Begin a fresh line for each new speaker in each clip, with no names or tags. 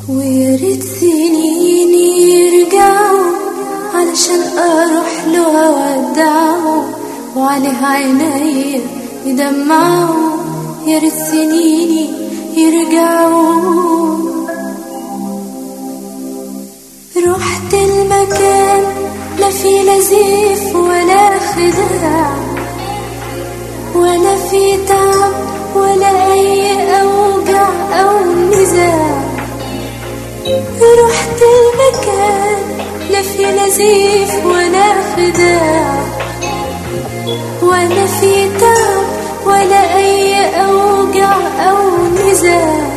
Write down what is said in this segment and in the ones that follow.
ويا ريت سنين يرجعوا علشان اروح له اودعه وعليه عيني يدمعوا يا ريت سنيني يرجعوا رحت المكان لا في نزيف ولا خداع ولا في تعب ولا اي اوجع او نزاع رحت المكان لا في نزيف ولا خداع ولا في تعب ولا اي اوجع او نزاع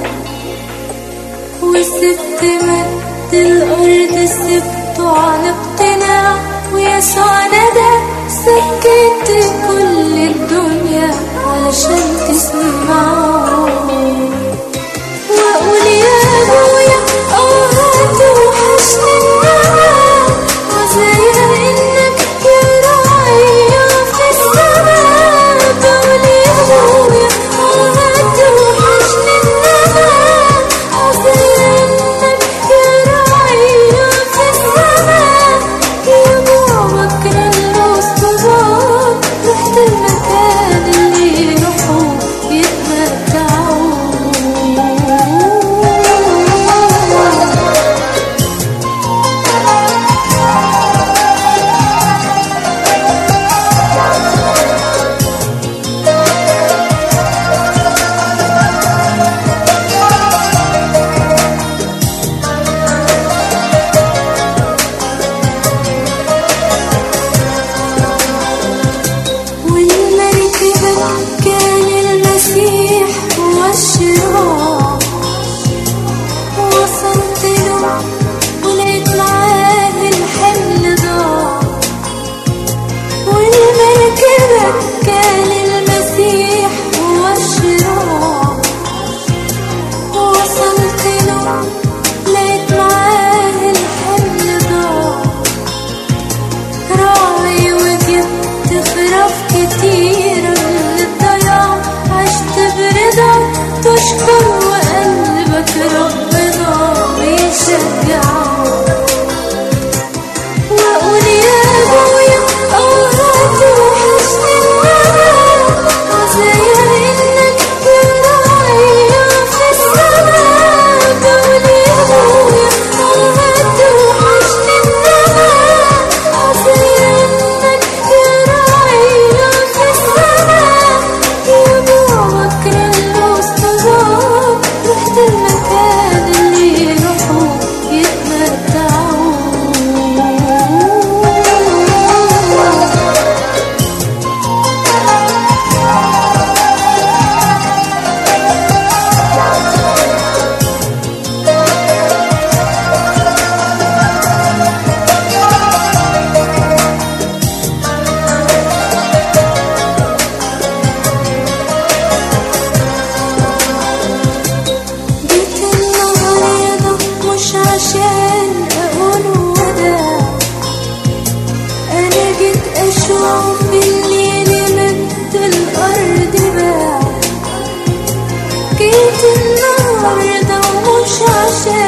وسبت مد الارض سبته عن اقتناع ويسوع ندى سكت كل الدنيا علشان تسمعه واقول يا ابويا اه هتوحشني النعم وزي انك يا راعي في السماء بقول يا ابويا اه هتوحشني النعم وزي انك يا راعي في السماء يا بابا كان الوسط رحت المكان اللي يروحوا يتمتعوا والمركبة كان المسيح هو الشراع وصلت له ولقيت معاه الحمل ضاع والمركبة كان المسيح هو الشراع وصلت له لقيت معاه الحمل ضاع راعي وجبت خراف كتيرة من الضياع عشت برضا تشكر وقلبك ربنا بيشجعه واقول يا ابويا اه هتوحشني النعم وزي انك يا راعي في السماء بقول يا ابويا اه هتوحشني النعم وزي انك يا راعي في السماء يا بابا كان الوسط رحت المكان اللي يروحوا يتمتعوا جيت النهاردة مش عشان أقول وداع أنا جيت أشوف الليل مد الأرض باع جيت النهاردة ومش عشان